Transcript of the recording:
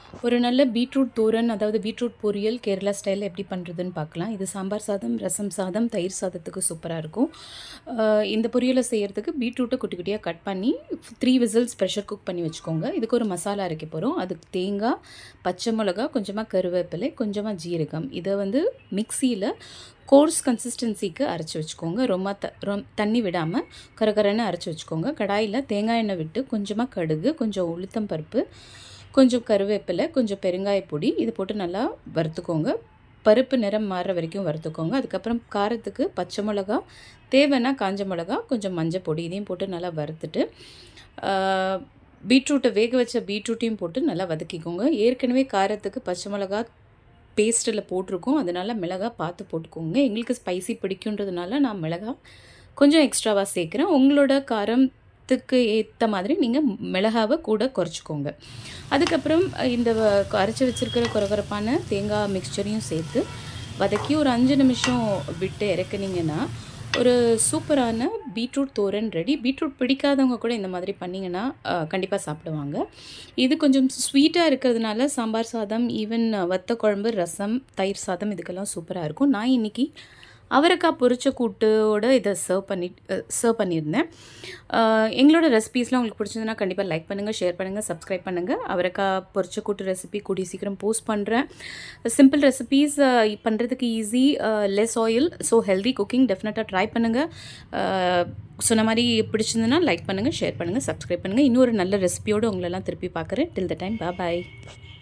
ஒரு நல்ல பீட்ரூட் தோரன் அதாவது பீட்ரூட் பொரியல் கேரளா ஸ்டைலில் எப்படி பண்ணுறதுன்னு பார்க்கலாம் இது சாம்பார் சாதம் ரசம் சாதம் தயிர் சாதத்துக்கு சூப்பராக இருக்கும் அஹ் இந்த பொரியலை செய்கிறதுக்கு பீட்ரூட்டை குட்டி குட்டியாக கட் பண்ணி த்ரீ விசில்ஸ் ப்ரெஷர் குக் பண்ணி வச்சுக்கோங்க இதுக்கு ஒரு மசாலா அரைக்க போகிறோம் அதுக்கு தேங்காய் பச்சை மிளகா கொஞ்சமாக கருவேப்பிலை கொஞ்சமாக ஜீரகம் இதை வந்து மிக்சியில் கோர்ஸ் கன்சிஸ்டன்சிக்கு அரைச்சி வச்சுக்கோங்க ரொம்ப த ரொம் தண்ணி விடாமல் கரகரன்னு அரைச்சி வச்சுக்கோங்க கடாயில் தேங்காய் எண்ணெய் விட்டு கொஞ்சமாக கடுகு கொஞ்சம் உளுத்தம் பருப்பு கொஞ்சம் கருவேப்பிலை கொஞ்சம் பெருங்காய பொடி இது போட்டு நல்லா வறுத்துக்கோங்க பருப்பு நிறம் மாறுற வரைக்கும் வறுத்துக்கோங்க அதுக்கப்புறம் காரத்துக்கு பச்சை மிளகா தேவைன்னா காஞ்ச மிளகா கொஞ்சம் மஞ்சள் பொடி இதையும் போட்டு நல்லா வறுத்துட்டு ஆஹ், பீட்ரூட்டை வேக வச்ச பீட்ரூட்டையும் போட்டு நல்லா வதக்கிக்கோங்க ஏற்கனவே காரத்துக்கு பச்சை மிளகா பேஸ்ட்டில் போட்டிருக்கோம் அதனால் மிளகா பார்த்து போட்டுக்கோங்க எங்களுக்கு ஸ்பைசி பிடிக்குன்றதுனால நான் மிளகா கொஞ்சம் எக்ஸ்ட்ராவாக சேர்க்குறேன் உங்களோட காரத்துக்கு ஏற்ற மாதிரி நீங்கள் மிளகாவை கூட குறைச்சிக்கோங்க அதுக்கப்புறம் இந்த வ- அரைச்சி வச்சிருக்கிற குறகுறப்பான தேங்காய் மிக்சரையும் சேர்த்து வதக்கி ஒரு அஞ்சு நிமிஷம் விட்டு இறக்குனீங்கன்னா ஒரு சூப்பரான பீட்ரூட் தோரன் ரெடி பீட்ரூட் பிடிக்காதவங்க கூட இந்த மாதிரி பண்ணிங்கன்னா கண்டிப்பாக சாப்பிடுவாங்க இது கொஞ்சம் ஸ்வீட்டாக இருக்கிறதுனால சாம்பார் சாதம் ஈவன் வத்த குழம்பு ரசம் தயிர் சாதம் இதுக்கெல்லாம் சூப்பராக இருக்கும் நான் இன்னைக்கு அவரைக்காய் பொரிச்ச கூட்டோட இதை சர்வ் பண்ணி சர்வ் பண்ணியிருந்தேன் அஹ் எங்களோட ரெசிபீஸ்லாம் உங்களுக்கு பிடிச்சதுன்னா கண்டிப்பாக லைக் பண்ணுங்கள் ஷேர் பண்ணுங்கள் சப்ஸ்கிரைப் பண்ணுங்கள் அவரைக்காய் பொரிச்ச கூட்டு ரெசிபி கூடிய சீக்கிரம் போஸ்ட் பண்ணுறேன் சிம்பிள் ரெசிபீஸ் பண்ணுறதுக்கு easy less oil so healthy cooking டெஃபினட்டாக ட்ரை பண்ணுங்கள் சொன்ன மாதிரி பிடிச்சிருந்ததுன்னா லைக் பண்ணுங்கள் ஷேர் பண்ணுங்கள் சப்ஸ்கிரைப் பண்ணுங்கள் இன்னொரு நல்ல ரெசிபியோடு உங்களெல்லாம் திருப்பி பார்க்குறேன் டில் த டைம் பாய்